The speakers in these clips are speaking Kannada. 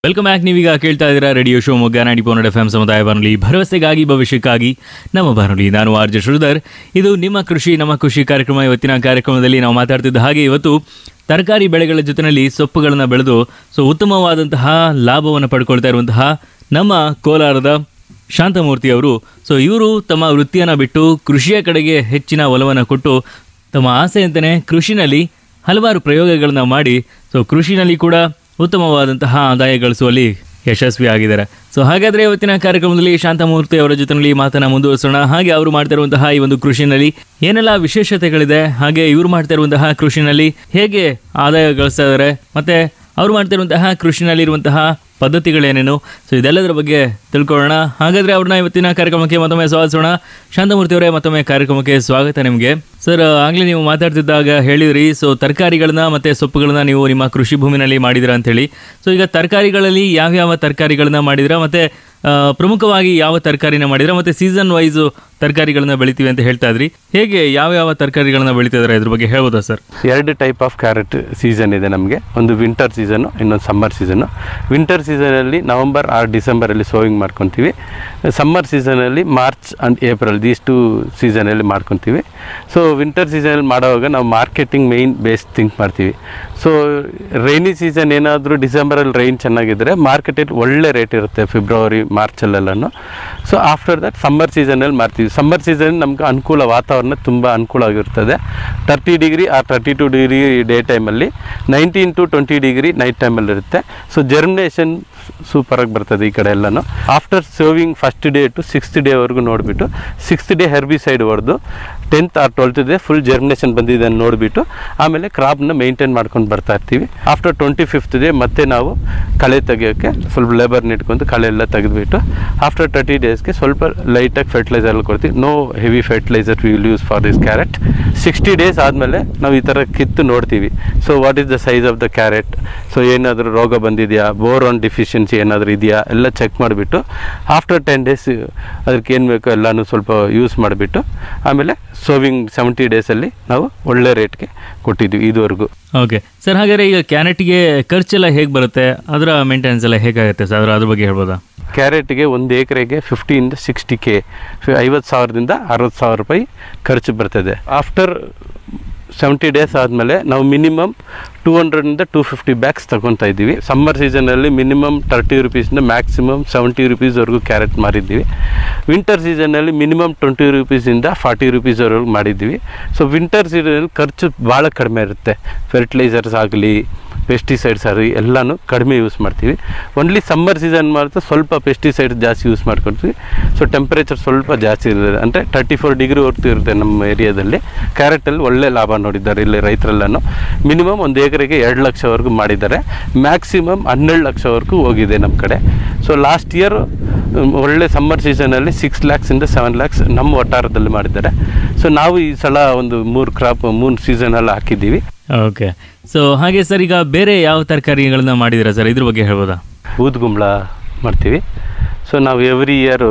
ವೆಲ್ಕಮ್ ಬ್ಯಾಕ್ ನೀವೀಗ ಕೇಳ್ತಾ ಇದ್ದೀರಾ ರೇಡಿಯೋ ಶಿವಮೊಗ್ಗ ನಾಡಿ ಪೋನಡ್ ಎಫ್ ಎಂ ಸಮುದಾಯ ಬಾನುಲಿ ಭರವಸೆಗಾಗಿ ಭವಿಷ್ಯಕ್ಕಾಗಿ ನಮ್ಮ ಬಾನುಲಿ ನಾನು ಆರ್ ಜೆ ಶ್ರೀಧರ್ ಇದು ನಿಮ್ಮ ಕೃಷಿ ನಮ್ಮ ಕೃಷಿ ಕಾರ್ಯಕ್ರಮ ಇವತ್ತಿನ ಕಾರ್ಯಕ್ರಮದಲ್ಲಿ ನಾವು ಮಾತಾಡ್ತಿದ್ದ ಹಾಗೆ ಇವತ್ತು ತರಕಾರಿ ಬೆಳೆಗಳ ಜೊತೆಯಲ್ಲಿ ಸೊಪ್ಪುಗಳನ್ನು ಬೆಳೆದು ಸೊ ಉತ್ತಮವಾದಂತಹ ಲಾಭವನ್ನು ಪಡ್ಕೊಳ್ತಾ ಇರುವಂತಹ ನಮ್ಮ ಕೋಲಾರದ ಶಾಂತಮೂರ್ತಿ ಅವರು ಸೊ ಇವರು ತಮ್ಮ ವೃತ್ತಿಯನ್ನು ಬಿಟ್ಟು ಕೃಷಿಯ ಕಡೆಗೆ ಹೆಚ್ಚಿನ ಒಲವನ್ನು ಕೊಟ್ಟು ತಮ್ಮ ಆಸೆಯಂತೆಯೇ ಕೃಷಿನಲ್ಲಿ ಹಲವಾರು ಪ್ರಯೋಗಗಳನ್ನ ಮಾಡಿ ಸೊ ಕೃಷಿನಲ್ಲಿ ಕೂಡ ಉತ್ತಮವಾದಂತಹ ಆದಾಯ ಗಳಿಸುವಲ್ಲಿ ಯಶಸ್ವಿಯಾಗಿದ್ದಾರೆ ಸೊ ಹಾಗಾದರೆ ಇವತ್ತಿನ ಕಾರ್ಯಕ್ರಮದಲ್ಲಿ ಶಾಂತಮೂರ್ತಿ ಅವರ ಜೊತೆಯಲ್ಲಿ ಮಾತನ್ನ ಮುಂದುವರಿಸೋಣ ಹಾಗೆ ಅವರು ಮಾಡ್ತಾ ಇರುವಂತಹ ಈ ಒಂದು ಕೃಷಿನಲ್ಲಿ ಏನೆಲ್ಲ ವಿಶೇಷತೆಗಳಿದೆ ಹಾಗೆ ಇವರು ಮಾಡ್ತಾ ಇರುವಂತಹ ಕೃಷಿನಲ್ಲಿ ಹೇಗೆ ಆದಾಯ ಗಳಿಸ್ತಾ ಇದ್ದಾರೆ ಮತ್ತೆ ಅವ್ರು ಮಾಡ್ತಿರುವಂತಹ ಕೃಷಿನಲ್ಲಿರುವಂತಹ ಪದ್ಧತಿಗಳೇನೇನು ಸೊ ಇದೆಲ್ಲದರ ಬಗ್ಗೆ ತಿಳ್ಕೊಳ್ಳೋಣ ಹಾಗಾದ್ರೆ ಅವ್ರನ್ನ ಇವತ್ತಿನ ಕಾರ್ಯಕ್ರಮಕ್ಕೆ ಮತ್ತೊಮ್ಮೆ ಸ್ವಾಗತಿಸೋಣ ಶಾಂತಮೂರ್ತಿ ಅವರೇ ಮತ್ತೊಮ್ಮೆ ಕಾರ್ಯಕ್ರಮಕ್ಕೆ ಸ್ವಾಗತ ನಿಮಗೆ ಸರ್ ಆಗಲೇ ನೀವು ಮಾತಾಡ್ತಿದ್ದಾಗ ಹೇಳಿದ್ರಿ ಸೊ ತರಕಾರಿಗಳನ್ನ ಮತ್ತೆ ಸೊಪ್ಪುಗಳನ್ನ ನೀವು ನಿಮ್ಮ ಕೃಷಿ ಭೂಮಿನಲ್ಲಿ ಮಾಡಿದಿರಾ ಅಂತೇಳಿ ಸೊ ಈಗ ತರಕಾರಿಗಳಲ್ಲಿ ಯಾವ್ಯಾವ ತರಕಾರಿಗಳನ್ನ ಮಾಡಿದಿರಾ ಮತ್ತೆ ಆ, ಪ್ರಮುಖವಾಗಿ ಯಾವ ತರಕಾರಿನ ಮಾಡಿದಿರಾ ಮತ್ತೆ ಸೀಸನ್ ವೈಸ್ ತರಕಾರಿಗಳನ್ನ ಬೆಳಿತೀವಿ ಅಂತ ಹೇಳ್ತಾ ಇದ್ರಿ ಹೇಗೆ ಯಾವ ಯಾವ ತರಕಾರಿಗಳನ್ನ ಬೆಳಿತಿದ್ದಾರೆ ಇದ್ರ ಬಗ್ಗೆ ಹೇಳ್ಬೋದಾ ಸರ್ ಎರಡು ಟೈಪ್ ಆಫ್ ಕ್ಯಾರೆಟ್ ಸೀಸನ್ ಇದೆ ನಮಗೆ ಒಂದು ವಿಂಟರ್ ಸೀಸನ್ನು ಇನ್ನೊಂದು ಸಮ್ಮರ್ ಸೀಸನ್ನು ವಿಂಟರ್ ಸೀಸನಲ್ಲಿ ನವಂಬರ್ ಆರ್ ಡಿಸೆಂಬರಲ್ಲಿ ಸೋವಿಂಗ್ ಮಾಡ್ಕೊತೀವಿ ಸಮ್ಮರ್ ಸೀಸನಲ್ಲಿ March and April these two ಸೀಸನಲ್ಲಿ ಮಾಡ್ಕೊತೀವಿ ಸೊ ವಿಂಟರ್ ಸೀಸನಲ್ಲಿ ಮಾಡುವಾಗ ನಾವು ಮಾರ್ಕೆಟಿಂಗ್ ಮೇಯ್ನ್ ಬೇಸ್ ಥಿಂಕ್ ಮಾಡ್ತೀವಿ ಸೊ ರೈನಿ ಸೀಸನ್ ಏನಾದರೂ ಡಿಸೆಂಬರಲ್ಲಿ ರೈನ್ ಚೆನ್ನಾಗಿದ್ದರೆ ಮಾರ್ಕೆಟಲ್ಲಿ ಒಳ್ಳೆ ರೇಟ್ ಇರುತ್ತೆ ಫೆಬ್ರವರಿ ಮಾರ್ಚಲ್ಲೆಲ್ಲನೂ ಸೊ ಆಫ್ಟರ್ ದಟ್ ಸಮ್ಮರ್ ಸೀಸನಲ್ಲಿ ಮಾಡ್ತೀವಿ ಸಮ್ಮರ್ ಸೀಸನ್ ನಮ್ಗೆ ಅನುಕೂಲ ವಾತಾವರಣ ತುಂಬ ಅನುಕೂಲ ಆಗಿರ್ತದೆ ತರ್ಟಿ ಡಿಗ್ರಿ ಆ ತರ್ಟಿ ಟು ಡಿಗ್ರಿ ಡೇ ಟೈಮಲ್ಲಿ nineteen to twenty degree night ಟೈಮಲ್ಲಿ ಇರುತ್ತೆ ಸೊ ಜರ್ಮಿನೇಷನ್ ಸೂಪರಾಗಿ ಬರ್ತದೆ ಈ ಕಡೆ ಎಲ್ಲನೂ after sowing first day to sixth ಡೇವರೆಗೂ ನೋಡಿಬಿಟ್ಟು ಸಿಕ್ಸ್ತ್ ಡೇ ಹೆರ್ಬಿಸೈಡ್ ಹೊಡೆದು tenth or twelfth day full germination ಬಂದಿದೆ ಅಂತ ನೋಡಿಬಿಟ್ಟು ಆಮೇಲೆ ಕ್ರಾಪ್ನ ಮೇಂಟೈನ್ ಮಾಡ್ಕೊಂಡು ಬರ್ತಾ ಇರ್ತೀವಿ ಆಫ್ಟರ್ ಟ್ವೆಂಟಿ ಫಿಫ್ತ್ ಡೇ ಮತ್ತೆ ನಾವು ಕಳೆ ತೆಗಿಯೋಕ್ಕೆ ಸ್ವಲ್ಪ ಲೇಬರ್ನ ಇಟ್ಕೊಂಡು ಕಳೆ ಎಲ್ಲ ತೆಗೆದುಬಿಟ್ಟು ಆಫ್ಟರ್ ತರ್ಟಿ ಡೇಸ್ಗೆ ಸ್ವಲ್ಪ ಲೈಟಾಗಿ ಫರ್ಟಿಲೈಸರ್ ಕೊಡ್ತೀವಿ no heavy fertiliser we will use for this carrot sixty days ಆದಮೇಲೆ ನಾವು ಈ ಥರ ಕಿತ್ತು ನೋಡ್ತೀವಿ so what is the size of the carrot so ಏನಾದರೂ ರೋಗ ಬಂದಿದೆಯಾ ಬೋರಾನ್ ಡಿಫಿಷಿಯನ್ಸಿ ಏನಾದರೂ ಇದೆಯಾ ಎಲ್ಲ ಚೆಕ್ ಮಾಡಿಬಿಟ್ಟು ಆಫ್ಟರ್ ಟೆನ್ ಡೇಸ್ ಅದಕ್ಕೆ ಏನು ಬೇಕೋ ಎಲ್ಲನೂ ಸ್ವಲ್ಪ ಯೂಸ್ ಮಾಡಿಬಿಟ್ಟು ಆಮೇಲೆ ಸೋವಿಂಗ್ ಸೆವೆಂಟಿ ಡೇಸಲ್ಲಿ ನಾವು ಒಳ್ಳೆ ರೇಟ್ಗೆ ಕೊಟ್ಟಿದ್ವಿ ಇದುವರೆಗೂ ಓಕೆ ಸರ್ ಹಾಗಾದ್ರೆ ಈಗ ಕ್ಯಾರೆಟ್ಗೆ ಖರ್ಚೆಲ್ಲ ಹೇಗೆ ಬರುತ್ತೆ ಅದರ ಮೇಂಟೆನೆನ್ಸ್ ಎಲ್ಲ ಹೇಗಾಗುತ್ತೆ ಸರ್ ಅದರ ಅದ್ರ ಬಗ್ಗೆ ಹೇಳ್ಬೋದಾ ಕ್ಯಾರೆಟ್ಗೆ ಒಂದು ಎಕರೆಗೆ ಫಿಫ್ಟಿಯಿಂದ ಸಿಕ್ಸ್ಟಿ ಕೆ ಐವತ್ತು ಸಾವಿರದಿಂದ ಅರವತ್ತು ಸಾವಿರ ರೂಪಾಯಿ ಖರ್ಚು ಬರ್ತದೆ ಆಫ್ಟರ್ ಸೆವೆಂಟಿ ಡೇಸ್ ಆದಮೇಲೆ ನಾವು ಮಿನಿಮಮ್ ಟೂ ಹಂಡ್ರೆಡಿಂದ ಟೂ ಫಿಫ್ಟಿ ಬ್ಯಾಗ್ಸ್ ತಗೊತಾ ಇದ್ದೀವಿ ಸಮ್ಮರ್ ಸೀಸನಲ್ಲಿ ಮಿನಿಮಮ್ ತರ್ಟಿ ರುಪೀಸಿಂದ ಮ್ಯಾಕ್ಸಿಮಮ್ ಸೆವೆಂಟಿ ರುಪೀಸ್ವರೆಗೂ ಕ್ಯಾರೆಟ್ ಮಾರಿದ್ದೀವಿ ವಿಂಟರ್ ಸೀಸನಲ್ಲಿ ಮಿನಿಮಮ್ ಟ್ವೆಂಟಿ ರುಪೀಸಿಂದ ಫಾರ್ಟಿ ರುಪೀಸ್ವರೆಗೂ ಮಾಡಿದ್ದೀವಿ ಸೊ ವಿಂಟರ್ ಸೀಸನಲ್ಲಿ ಖರ್ಚು ಭಾಳ ಕಡಿಮೆ ಇರುತ್ತೆ ಫರ್ಟಿಲೈಸರ್ಸ್ ಆಗಲಿ ಪೆಸ್ಟಿಸೈಡ್ಸ್ ಆಗಲಿ ಎಲ್ಲನೂ ಕಡಿಮೆ ಯೂಸ್ ಮಾಡ್ತೀವಿ ಓನ್ಲಿ ಸಮ್ಮರ್ ಸೀಸನ್ ಮಾತ್ರ ಸ್ವಲ್ಪ ಪೆಸ್ಟಿಸೈಡ್ಸ್ ಜಾಸ್ತಿ ಯೂಸ್ ಮಾಡ್ಕೊಳ್ತೀವಿ ಸೊ ಟೆಂಪರೇಚರ್ ಸ್ವಲ್ಪ ಜಾಸ್ತಿ ಇರುತ್ತೆ ಅಂದರೆ ತರ್ಟಿ ಫೋರ್ ಡಿಗ್ರಿ ಹೊರ್ತು ಇರುತ್ತೆ ನಮ್ಮ ಏರಿಯಾದಲ್ಲಿ ಕ್ಯಾರೆಟಲ್ಲಿ ಒಳ್ಳೆ ಲಾಭ ನೋಡಿದ್ದಾರೆ ಇಲ್ಲಿ ರೈತರೆಲ್ಲನೂ ಮಿನಿಮಮ್ ಒಂದು ಎಕರೆಗೆ ಎರಡು ಲಕ್ಷವರೆಗೂ ಮಾಡಿದ್ದಾರೆ ಮ್ಯಾಕ್ಸಿಮಮ್ ಹನ್ನೆರಡು ಲಕ್ಷವರೆಗೂ ಹೋಗಿದೆ ನಮ್ಮ ಕಡೆ ಸೊ ಲಾಸ್ಟ್ ಇಯರ್ ಒಳ್ಳೆ ಸಮ್ಮರ್ ಸೀಸನಲ್ಲಿ ಸಿಕ್ಸ್ ಲ್ಯಾಕ್ಸಿಂದ ಸೆವೆನ್ ಲ್ಯಾಕ್ಸ್ ನಮ್ಮ ವಟಾರದಲ್ಲಿ ಮಾಡಿದ್ದಾರೆ ಸೊ ನಾವು ಈ ಸಲ ಒಂದು ಮೂರು ಕ್ರಾಪ್ ಮೂರು ಸೀಸನಲ್ಲಿ ಹಾಕಿದ್ದೀವಿ ಓಕೆ ಸೊ ಹಾಗೆ ಸರ್ ಈಗ ಬೇರೆ ಯಾವ ತರಕಾರಿಗಳನ್ನ ಮಾಡಿದ್ದೀರಾ ಸರ್ ಇದ್ರ ಬಗ್ಗೆ ಹೇಳ್ಬೋದಾ ಊದ್ಗುಂಬಳ ಮಾಡ್ತೀವಿ ಸೊ ನಾವು ಎವ್ರಿ ಇಯರು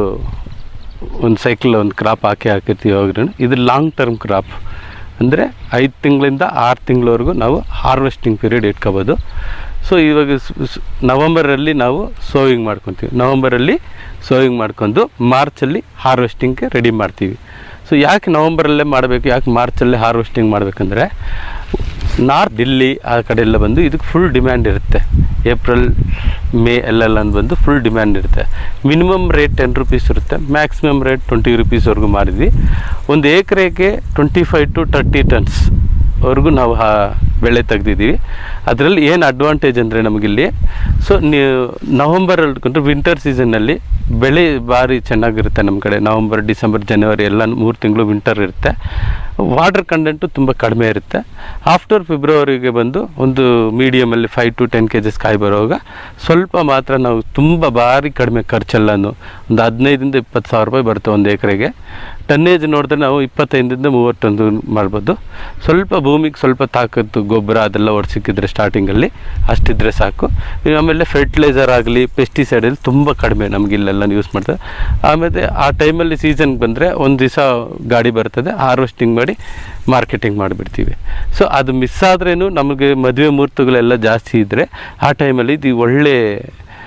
ಒಂದು ಸೈಕಲ್ ಒಂದು ಕ್ರಾಪ್ ಹಾಕಿ ಹಾಕಿರ್ತೀವಿ ಹೋಗ್ರಿ ಇದು ಲಾಂಗ್ ಟರ್ಮ್ ಕ್ರಾಪ್ ಅಂದರೆ ಐದು ತಿಂಗಳಿಂದ ಆರು ತಿಂಗಳವರೆಗೂ ನಾವು ಹಾರ್ವೆಸ್ಟಿಂಗ್ ಪೀರಿಯಡ್ ಇಟ್ಕೋಬೋದು ಸೊ ಇವಾಗ ಸ್- ಸ್- ನವಂಬರಲ್ಲಿ ನಾವು ಸೋವಿಂಗ್ ಮಾಡ್ಕೊತೀವಿ ನವಂಬರಲ್ಲಿ ಸೋವಿಂಗ್ ಮಾಡ್ಕೊಂಡು ಮಾರ್ಚಲ್ಲಿ ಹಾರ್ವೆಸ್ಟಿಂಗ್ಗೆ ರೆಡಿ ಮಾಡ್ತೀವಿ ಸೊ ಯಾಕೆ ನವಂಬರಲ್ಲೇ ಮಾಡಬೇಕು ಯಾಕೆ ಮಾರ್ಚಲ್ಲೇ ಹಾರ್ವೆಸ್ಟಿಂಗ್ ಮಾಡಬೇಕಂದ್ರೆ ನಾರ್ತ್ ದಿಲ್ಲಿ ಆ ಕಡೆ ಎಲ್ಲ ಬಂದು ಇದಕ್ಕೆ ಫುಲ್ ಡಿಮ್ಯಾಂಡ್ ಇರುತ್ತೆ ಏಪ್ರಿಲ್ ಮೇ ಎಲ್ಲೆಲ್ಲ ಬಂದು ಫುಲ್ ಡಿಮ್ಯಾಂಡ್ ಇರುತ್ತೆ ಮಿನಿಮಮ್ ರೇಟ್ ಟೆನ್ ರುಪೀಸ್ ಇರುತ್ತೆ ಮ್ಯಾಕ್ಸಿಮಮ್ ರೇಟ್ ಟ್ವೆಂಟಿ ರುಪೀಸ್ವರೆಗೂ ಮಾಡಿದ್ವಿ ಒಂದು ಎಕರೆಗೆ twenty five to thirty tonnes ವರೆಗೂ ನಾವು ಆ ಬೆಳೆ ತೆಗ್ದಿದ್ದೀವಿ ಅದರಲ್ಲಿ ಏನು ಅಡ್ವಾಂಟೇಜ್ ಅಂದರೆ ನಮಗಿಲ್ಲಿ ಸೊ ನೀವು ನವಂಬರಲ್ಲಿ ಹಿಡ್ಕೊಂಡ್ರೆ ವಿಂಟರ್ ಸೀಸನ್ನಲ್ಲಿ ಬೆಳೆ ಭಾರಿ ಚೆನ್ನಾಗಿರುತ್ತೆ ನಮ್ಮ ಕಡೆ ನವಂಬರ್ ಡಿಸೆಂಬರ್ ಜನವರಿ ಎಲ್ಲ ಮೂರು ತಿಂಗಳು ವಿಂಟರ್ ಇರುತ್ತೆ ವಾಟರ್ ಕಂಟೆಂಟು ತುಂಬ ಕಡಿಮೆ ಇರುತ್ತೆ ಆಫ್ಟರ್ ಫೆಬ್ರವರಿಗೆ ಬಂದು ಒಂದು ಮೀಡಿಯಮಲ್ಲಿ five to ten K Gs ಕಾಯಿ ಬರುವಾಗ ಸ್ವಲ್ಪ ಮಾತ್ರ ನಾವು ತುಂಬ ಭಾರಿ ಕಡಿಮೆ ಖರ್ಚೆಲ್ಲನು ಒಂದು ಹದಿನೈದಿಂದ ಇಪ್ಪತ್ತು ಸಾವಿರ ರೂಪಾಯಿ ಬರುತ್ತೆ ಒಂದು ಎಕರೆಗೆ ಟನ್ನೇಜ್ ನೋಡಿದ್ರೆ ನಾವು ಇಪ್ಪತ್ತೈದರಿಂದ ಮೂವತ್ತೊಂದು ಮಾಡ್ಬೋದು ಸ್ವಲ್ಪ ಭೂಮಿಗೆ ಸ್ವಲ್ಪ ತಾಕತ್ತು ಗೊಬ್ಬರ ಅದೆಲ್ಲ ಒಡ್ಸಿಕ್ಕಿದ್ರೆ ಸ್ಟಾರ್ಟಿಂಗಲ್ಲಿ ಅಷ್ಟಿದ್ರೆ ಸಾಕು ಈಗ ಆಮೇಲೆ ಫರ್ಟಿಲೈಸರ್ ಆಗಲಿ ಪೆಸ್ಟಿಸೈಡಲ್ಲಿ ತುಂಬ ಕಡಿಮೆ ನಮ್ಗೆ ಇಲ್ಲೆಲ್ಲ ಯೂಸ್ ಮಾಡ್ತಾರೆ ಆಮೇಲೆ ಆ ಟೈಮಲ್ಲಿ ಸೀಸನ್ಗೆ ಬಂದರೆ ಒಂದು ದಿವಸ ಗಾಡಿ ಬರ್ತದೆ ಹಾರ್ವೆಸ್ಟಿಂಗ್ ಮಾಡಿ ಮಾರ್ಕೆಟಿಂಗ್ ಮಾಡಿಬಿಡ್ತೀವಿ ಸೊ ಅದು ಮಿಸ್ ಆದ್ರೇನು ನಮಗೆ ಮದುವೆ ಮುಹೂರ್ತಗಳೆಲ್ಲ ಜಾಸ್ತಿ ಇದ್ದರೆ ಆ ಟೈಮಲ್ಲಿ ಇದು ಒಳ್ಳೆ